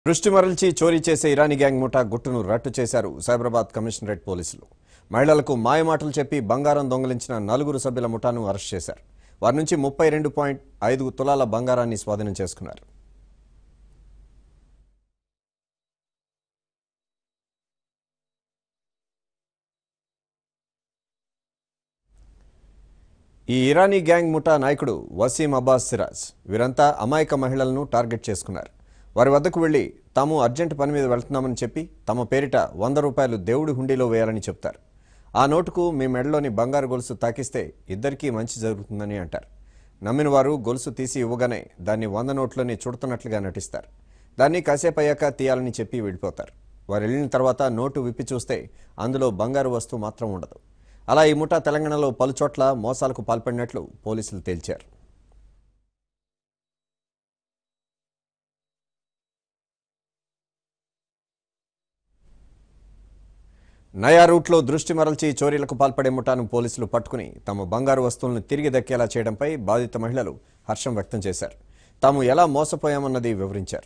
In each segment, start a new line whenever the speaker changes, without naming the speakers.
దృష్టి మరల్చి చోరీ చేసే ఇరానీ గ్యాంగ్ ముఠా గుట్టును రట్టు చేశారు సైబరాబాద్ కమిషనరేట్ పోలీసులు మహిళలకు మాయమాటలు చెప్పి బంగారం దొంగిలించిన నలుగురు సభ్యుల ముఠాను అరెస్ట్ చేశారు వారి నుంచి ముప్పై రెండు పాయింట్ ఐదు తులాల బంగారాన్ని స్వాధీనం చేసుకున్నారు ఈ ఇరానీ గ్యాంగ్ ముఠా నాయకుడు వసీం అబ్బాస్ సిరాజ్ వీరంతా అమాయక మహిళలను టార్గెట్ చేసుకున్నారు వారి వద్దకు వెళ్లి తాము అర్జెంట్ పని మీద వెళ్తున్నామని చెప్పి తమ పేరిట వంద రూపాయలు దేవుడి హుండీలో వేయాలని చెప్తారు ఆ నోటుకు మీ మెడలోని బంగారు గొలుసు తాకిస్తే ఇద్దరికీ మంచి జరుగుతుందని అంటారు నమ్మిన వారు గొలుసు తీసి ఇవ్వగానే దాన్ని వంద నోట్లోని చుడుతున్నట్లుగా నటిస్తారు దాన్ని కాసేపు అయ్యాక తీయాలని చెప్పి వెళ్ళిపోతారు వారు వెళ్ళిన తర్వాత నోటు విప్పి చూస్తే అందులో బంగారు వస్తువు మాత్రం ఉండదు అలా ఈ ముఠా తెలంగాణలో పలుచోట్ల మోసాలకు పాల్పడినట్లు పోలీసులు తేల్చారు నయా రూట్లో దృష్టి మరల్చి చోరీలకు పాల్పడే ముఠాను పోలీసులు పట్టుకుని తమ బంగారు వస్తువులను తిరిగి దక్కేలా చేయడంపై బాధిత మహిళలు హర్షం వ్యక్తం చేశారు తాము ఎలా మోసపోయామన్నది వివరించారు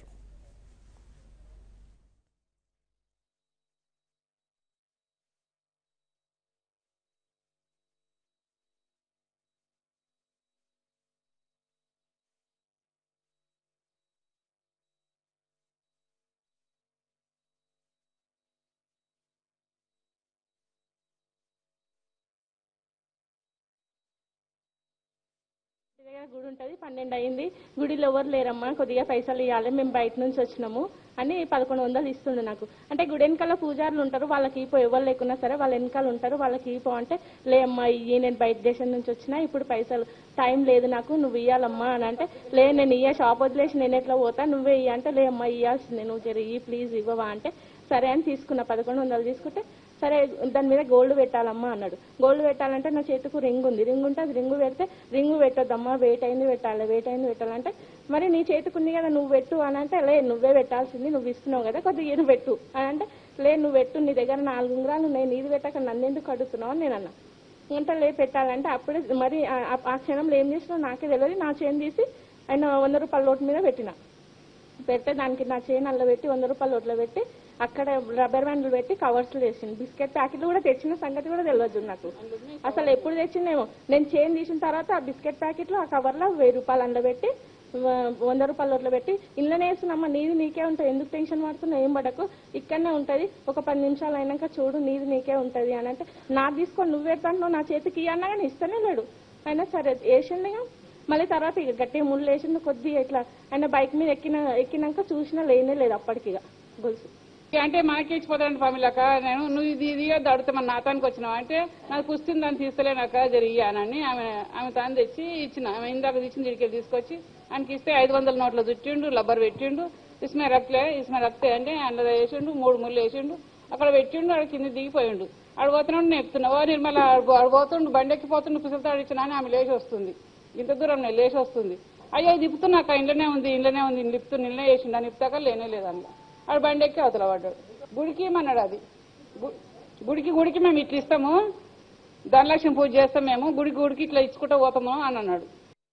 ఇంటి దగ్గర గుడి ఉంటుంది పన్నెండు అయింది గుడిలో ఎవరు లేరమ్మా కొద్దిగా పైసలు ఇవ్వాలి మేము బయట నుంచి వచ్చినాము అని పదకొండు వందలు ఇస్తుండే నాకు అంటే గుడి వెనకాల పూజారులు ఉంటారు వాళ్ళకి ఇపో ఎవరు లేకున్నా సరే వాళ్ళ వెనకాల ఉంటారు వాళ్ళకి ఇపో అంటే లే అమ్మా ఇయ్యి నేను బయట దేశం నుంచి వచ్చినా ఇప్పుడు పైసలు టైం లేదు నాకు నువ్వు ఇయ్యాలమ్మా అని అంటే లే నేను ఇయ్య షాప్ వదిలేసి నేను ఎట్లా పోతా నువ్వే ఇయ్య అంటే లే అమ్మా ఇయ్యాల్సిందే నువ్వు జర ఇయ్యి ప్లీజ్ ఇవ్వవా అంటే సరే అని తీసుకున్నా పదకొండు వందలు తీసుకుంటే సరే దాని మీద గోల్డ్ పెట్టాలమ్మా అన్నాడు గోల్డ్ పెట్టాలంటే నా చేతికి రింగ్ ఉంది రింగ్ ఉంటే అది రింగ్ పెడితే రింగ్ పెట్టొద్దమ్మా వెయిట్ అయింది పెట్టాలి వెయిట్ అయింది పెట్టాలంటే మరి నీ చేతికి ఉంది కదా నువ్వు పెట్టు అని అంటే లే నువ్వే పెట్టాల్సింది నువ్వు ఇస్తున్నావు కదా కొద్దిగా ఈయన పెట్టు అని అంటే లే నువ్వు పెట్టు నీ దగ్గర నాలుగు ఉంగరాలు ఉన్నాయి నీది పెట్టాక నన్ను ఎందుకు అడుగుతున్నావు అని నేను అన్నా అంటే లే పెట్టాలంటే అప్పుడే మరి ఆ- ఆ- ఆ క్షణంలో ఏం చేసినావు నాకే తెలియదు నా చేను తీసి ఆయన వంద రూపాయల నోటు మీద పెట్టిన పెడితే దానికి నా చైన్ అల్ల పెట్టి వంద రూపాయలు నోట్లో పెట్టి అక్కడ రబ్బర్ బ్యాండ్లు పెట్టి కవర్స్లు వేసింది బిస్కెట్ ప్యాకెట్లు కూడా తెచ్చిన సంగతి కూడా తెలియదు నాకు అసలు ఎప్పుడు తెచ్చిందేమో నేను చైన్ తీసిన తర్వాత ఆ బిస్కెట్ ప్యాకెట్లు ఆ కవర్లో వెయ్యి రూపాయలు అందులో పెట్టి వ- వంద రూపాయల నోట్లో పెట్టి ఇంట్లోనే వేస్తున్నామ్మా నీది నీకే ఉంటుంది ఎందుకు టెన్షన్ పడుతున్నావు ఏం పడకు ఇక్కడనే ఉంటుంది ఒక పది నిమిషాలు అయినాక చూడు నీది నీకే ఉంటుంది అని అంటే నా తీసుకొని నువ్వు ఎట్లా నా చేతికి ఇయ్యి అన్నా కానీ ఇస్తూనే లేడు అయినా సరే వేసిండిగా మళ్ళీ తర్వాత ఇక గట్టిగా ముళ్ళు వేసింది కొద్దిగా ఇట్లా ఆయన బైక్ మీద ఎక్కిన ఎక్కినాక చూసినా లేనే లేదు అప్పటికి ఇక గొలుసు
అంటే మనకి ఇచ్చిపోతాడు ఫామిలాక నేను నువ్వు ఇది ఇది అడుగుతా మన నాతానికి వచ్చినావు అంటే నాకు పుస్తుంది దాన్ని తీస్తలేనాక జరిగానని ఆమె ఆమె తాను తెచ్చి ఇచ్చిన ఆమె ఇందాక తెచ్చిన ఇడికి తీసుకొచ్చి ఆయనకి ఇస్తే ఐదు వందల నోట్లు చుట్టిండు లబ్బర్ పెట్టిండు ఇస్మే రక్లే ఇస్మే రక్తే అంటే అందులో వేసిండు మూడు ముళ్ళు వేసిండు అక్కడ పెట్టిండు ఆడ కింద దిగిపోయిండు ఆడ పోతున్నాడు నేపుతున్నా ఓ నిర్మల ఆడ పోతుండు బండి ఎక్కిపోతుండు పిసలతాడు ఇచ్చిన అని ఆమె లేచి వస్తుంది ఇంత దూరం నేను లేచి వస్తుంది అయ్యో ఇది తిప్పుతున్నాక ఇంట్లోనే ఉంది ఇంట్లోనే ఉంది లిప్తు నిన్నే వేసిండు అని ఇప్పుతాక లేనే లేదు అందులో ఆడు బండి ఎక్కి అవతల పడ్డాడు గుడికి ఇమ్మన్నాడు అది గు- గుడికి గుడికి మేము ఇట్లా ఇస్తాము ధనలక్ష్మి పూజ చేస్తాం మేము గుడికి గుడికి ఇట్లా ఇచ్చుకుంటూ పోతాము అని అన్నాడు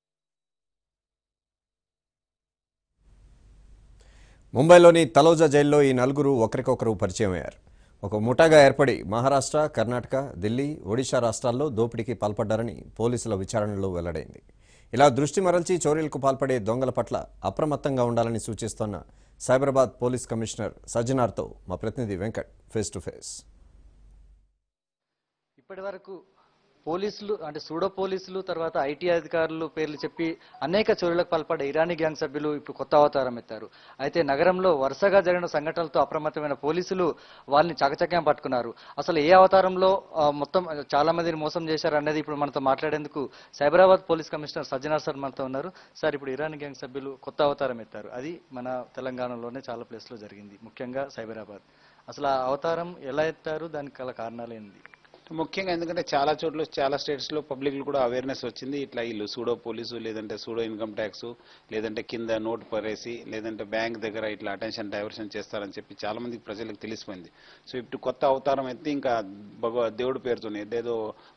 ముంబైలోని తలోజా జైల్లో ఈ నలుగురు ఒకరికొకరు పరిచయం అయ్యారు ఒక ముఠాగా ఏర్పడి మహారాష్ట్ర కర్ణాటక ఢిల్లీ ఒడిశా రాష్ట్రాల్లో దోపిడీకి పాల్పడ్డారని పోలీసుల విచారణలో వెల్లడైంది ఇలా దృష్టి మరల్చి చోరీలకు పాల్పడే దొంగల పట్ల అప్రమత్తంగా ఉండాలని సూచిస్తోన్న సైబరాబాద్ పోలీస్ కమిషనర్ సజ్జనార్తో మా ప్రతినిధి వెంకట్ ఫేస్ టు ఫేస్
ఇప్పటి వరకు పోలీసులు అంటే సూడో పోలీసులు తర్వాత ఐటీ అధికారులు పేర్లు చెప్పి అనేక చోరీలకు పాల్పడే ఇరానీ గ్యాంగ్ సభ్యులు ఇప్పుడు కొత్త అవతారం ఎత్తారు అయితే నగరంలో వరుసగా జరిగిన సంఘటనలతో అప్రమత్తమైన పోలీసులు వాళ్ళని చకచక్యం పట్టుకున్నారు అసలు ఏ అవతారంలో ఆ, మొత్తం చాలా మందిని మోసం చేశారు అనేది ఇప్పుడు మనతో మాట్లాడేందుకు Cyberabad police commissioner Sajjanar sir మనతో ఉన్నారు సార్ ఇప్పుడు ఇరానీ గ్యాంగ్ సభ్యులు కొత్త అవతారం ఎత్తారు అది మన తెలంగాణలోనే చాలా ప్లేస్లో జరిగింది ముఖ్యంగా సైబరాబాద్ అసలు ఆ అవతారం ఎలా ఎత్తారు దానికి గల కారణాలు ఏంది
ముఖ్యంగా ఎందుకంటే చాలా చోట్ల చాలా స్టేట్స్ లో పబ్లిక్ కూడా అవేర్నెస్ వచ్చింది ఇట్లా వీళ్ళు సూడో పోలీసు లేదంటే సూడో ఇన్కమ్ ట్యాక్స్ లేదంటే కింద నోటు పరేసి లేదంటే బ్యాంక్ దగ్గర ఇట్లా అటెన్షన్ డైవర్షన్ చేస్తారని చెప్పి చాలా మందికి ప్రజలకు తెలిసిపోయింది సో ఇప్పుడు కొత్త అవతారం అయితే ఇంకా భగవ దేవుడి పేరుతోనే ఏదేదో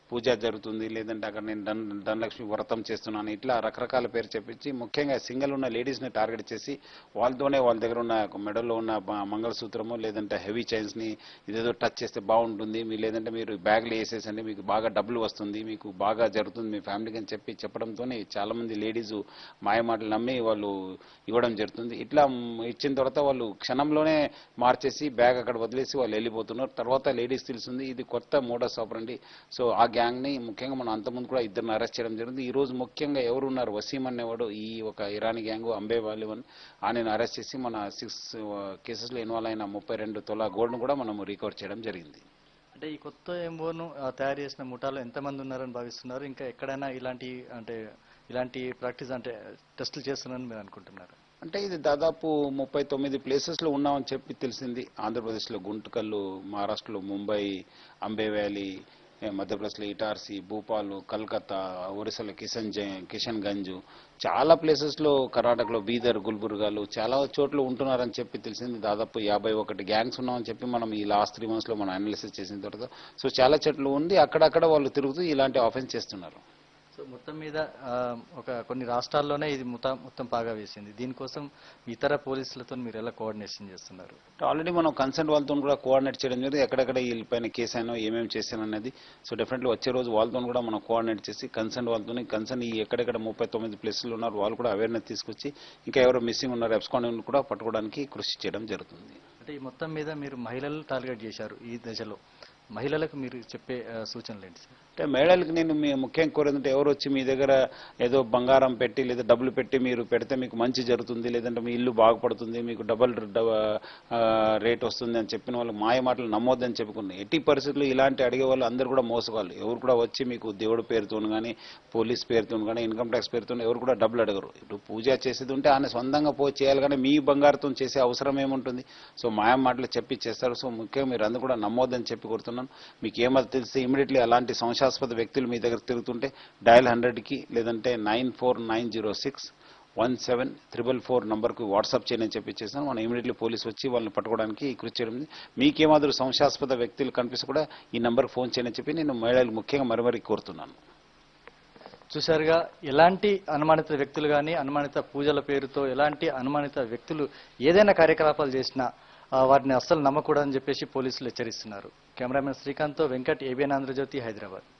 పూజ జరుగుతుంది లేదంటే అక్కడ నేను ధన్ ధనలక్ష్మి వ్రతం చేస్తున్నాను ఇట్లా రకరకాల పేరు చెప్పించి ముఖ్యంగా సింగిల్ ఉన్న లేడీస్ని టార్గెట్ చేసి వాళ్ళతోనే వాళ్ళ దగ్గర ఉన్న మెడల్లో ఉన్న బ- మంగళసూత్రము లేదంటే హెవీ చైన్స్ని ఇదేదో టచ్ చేస్తే బాగుంటుంది మీ లేదంటే మీరు బ్యాగ్లో వేసేసండి మీకు బాగా డబ్బులు వస్తుంది మీకు బాగా జరుగుతుంది మీ ఫ్యామిలీకి అని చెప్పి చెప్పడంతోనే చాలా మంది లేడీస్ మాయ మాటలు నమ్మి వాళ్ళు ఇవ్వడం జరుగుతుంది ఇట్లా మ్, ఇచ్చిన తర్వాత వాళ్ళు క్షణంలోనే మార్చేసి బ్యాగ్ అక్కడ వదిలేసి వాళ్ళు వెళ్ళిపోతున్నారు తర్వాత లేడీస్ తెలిసింది ఇది కొత్త మోడస్ ఆపరండి సో ఆ గ్యాంగ్ ని ముఖ్యంగా మనం అంతకుముందు కూడా ఇద్దరిని అరెస్ట్ చేయడం జరిగింది ఈ రోజు ముఖ్యంగా ఎవరు ఉన్నారు వసీం అనేవాడు ఈ ఒక ఇరానీ గ్యాంగ్ అంబే వాలివన్ ఆయనను అరెస్ట్ చేసి మన సిక్స్ కేసెస్లో ఇన్వాల్వ్ అయిన ముప్పై రెండు తొల గోల్డ్ను కూడా మనం రికవర్ చేయడం జరిగింది
అంటే ఈ కొత్త ఎంఓను తయారు చేసిన ముఠాలో ఎంతమంది ఉన్నారని భావిస్తున్నారు ఇంకా ఎక్కడైనా ఇలాంటి అంటే ఇలాంటి ప్రాక్టీస్ అంటే టెస్టులు చేస్తున్నారని మీరు అనుకుంటున్నారు
అంటే ఇది దాదాపు ముప్పై తొమ్మిది ప్లేసెస్లో ఉన్నామని చెప్పి తెలిసింది ఆంధ్రప్రదేశ్లో గుంటకల్లు మహారాష్ట్రలో ముంబై అంబే వ్యాలీ ఏ, మధ్యప్రదేశ్లో ఇటార్సి భూపాల్ కల్కత్తా ఒరిస్సాలో కిషన్ జ- కిషన్ గంజ్ చాలా ప్లేసెస్లో కర్ణాటకలో బీదర్ గుల్బుర్గాలు చాలా చోట్ల ఉంటున్నారని చెప్పి తెలిసింది దాదాపు యాభై ఒకటి గ్యాంగ్స్ ఉన్నామని చెప్పి మనం ఈ లాస్ట్ త్రీ మంత్స్లో మనం అనాలిసిస్ చేసిన తర్వాత సో చాలా చెట్లు ఉంది అక్కడక్కడ వాళ్ళు తిరుగుతూ ఇలాంటి ఆఫెన్స్ చేస్తున్నారు
సో మొత్తం మీద ఆ, ఒక కొన్ని రాష్ట్రాల్లోనే ఇది మొత్తం మొత్తం బాగా వేసింది దీనికోసం ఇతర పోలీసులతో మీరు ఎలా కోఆర్డినేషన్ చేస్తున్నారు
ఆల్రెడీ మనం కన్సర్న్ వాళ్ళతో కూడా కోఆర్డినేట్ చేయడం జరిగింది ఎక్కడెక్కడ వీళ్ళపైన కేసు అయినా ఏమేమి చేశాను అనేది సో డెఫినెట్లీ వచ్చే రోజు వాళ్ళతో కూడా మనం కోఆర్డినేట్ చేసి కన్సర్న్ వాళ్ళతో కన్సర్న్ ఈ ఎక్కడెక్కడ ముప్పై తొమ్మిది ప్లేసులు ఉన్నారు వాళ్ళు కూడా అవేర్నెస్ తీసుకొచ్చి ఇంకా ఎవరో మిస్సింగ్ ఉన్నారు ఎబ్స్కాండ్ కూడా పట్టుకోవడానికి కృషి చేయడం జరుగుతుంది
అంటే ఈ మొత్తం మీద మీరు మహిళలు టార్గెట్ చేశారు ఈ దశలో మహిళలకు మీరు చెప్పే ఆ, సూచనలు ఏంటి సార్
అంటే మహిళలకు నేను మీ ముఖ్యంగా కోరేదంటే ఎవరు వచ్చి మీ దగ్గర ఏదో బంగారం పెట్టి లేదా డబ్బులు పెట్టి మీరు పెడితే మీకు మంచి జరుగుతుంది లేదంటే మీ ఇల్లు బాగుపడుతుంది మీకు డబల్ రేట్ వస్తుంది అని చెప్పిన వాళ్ళు మాయ మాటలు నమ్మొద్దని చెప్పుకున్నాయి ఎట్టి పరిస్థితుల్లో ఇలాంటి అడిగే వాళ్ళు అందరూ కూడా మోసగాళ్ళు ఎవరు కూడా వచ్చి మీకు దేవుడి పేరుతో కానీ పోలీస్ పేరుతో కానీ ఇన్కమ్ ట్యాక్స్ పేరుతో ఎవరు కూడా డబ్బులు అడగరు ఇప్పుడు పూజ చేసేది ఉంటే ఆయన సొంతంగా పో చేయాలి కానీ మీ బంగారుతో చేసే అవసరం ఏముంటుంది సో మాయ మాటలు చెప్పి చేస్తారు సో ముఖ్యంగా మీరు అందరూ కూడా నమ్మొద్దని చెప్పి కోరుతున్నాను మీకు ఏమది తెలిస్తే ఇమీడియట్లీ అలాంటి సంశయాస్పద వ్యక్తులు మీ దగ్గర తిరుగుతుంటే డయల్ హండ్రెడ్కి లేదంటే nine four nine zero six one seven triple four నంబర్కి వాట్సాప్ చేయని చెప్పి చేశాను మనం ఇమీడియట్లీ పోలీస్ వచ్చి వాళ్ళని పట్టుకోవడానికి కృషి చేయడం ఉంది. మీకేమాదిరి సంశయాస్పద వ్యక్తులు కనిపిస్తే కూడా ఈ నంబర్కి ఫోన్ చేయని చెప్పి నేను మహిళలు ముఖ్యంగా మరి మరీ కోరుతున్నాను
చూశారుగా ఎలాంటి అనుమానిత వ్యక్తులు కానీ అనుమానిత పూజల పేరుతో ఎలాంటి అనుమానిత వ్యక్తులు ఏదైనా కార్యకలాపాలు చేసినా ఆ, వారిని అస్సలు నమ్మకూడదని చెప్పేసి పోలీసులు హెచ్చరిస్తున్నారు కెమెరామెన్ శ్రీకాంత్తో వెంకట్ ఏబిఎన్ ఆంధ్రజ్యోతి హైదరాబాద్